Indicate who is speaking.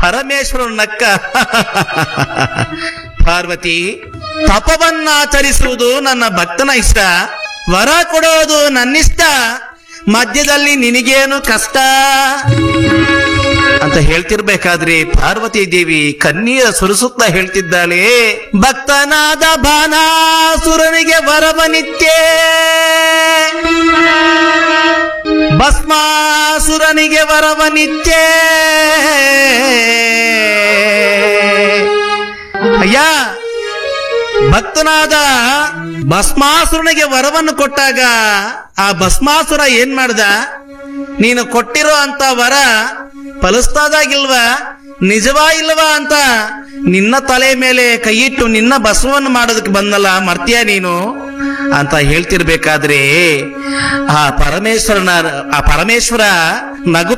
Speaker 1: ಪರಮೇಶ್ವರ ನಕ್ಕ ಪಾರ್ವತಿ ತಪವನ್ನಾಚರಿಸುವುದು ನನ್ನ ಭಕ್ತನ ಇಷ್ಟ ವರ ಕೊಡೋದು ನನ್ನಿಷ್ಟ ಮಧ್ಯದಲ್ಲಿ ನಿನಗೇನು ಕಷ್ಟ ಅಂತ ಹೇಳ್ತಿರ್ಬೇಕಾದ್ರೆ ಪಾರ್ವತಿ ದೇವಿ ಕಣ್ಣೀರ ಸುರಿಸುತ್ತಾ ಹೇಳ್ತಿದ್ದಾಳೆ ಭಕ್ತನಾದ ಬಾನಾಸುರನಿಗೆ ವರವ ನಿತ್ಯ ಭಸ್ಮಾಸುರನಿಗೆ ವರವ ನಿತ್ಯ ಅಯ್ಯ ಭಕ್ತನಾದ ಭಸ್ಮಾಸುರನಿಗೆ ವರವನ್ನು ಕೊಟ್ಟಾಗ ಆ ಭಸ್ಮಾಸುರ ಏನ್ ಮಾಡ್ದ ನೀನು ಕೊಟ್ಟಿರೋ ಅಂತ ವರ ಫಲಿಸ್ತಾದಾಗಿಲ್ವಾ ನಿಜವಾ ಇಲ್ವಾ ಅಂತ ನಿನ್ನ ತಲೆ ಮೇಲೆ ಕೈಯಿಟ್ಟು ನಿನ್ನ ಭಸ್ಮವನ್ನು ಮಾಡೋದಕ್ಕೆ ಬಂದಲ್ಲ ಮರ್ತ್ಯ ನೀನು ಅಂತ ಹೇಳ್ತಿರ್ಬೇಕಾದ್ರೆ ಆ ಪರಮೇಶ್ವರನ ಆ ಪರಮೇಶ್ವರ ನಗು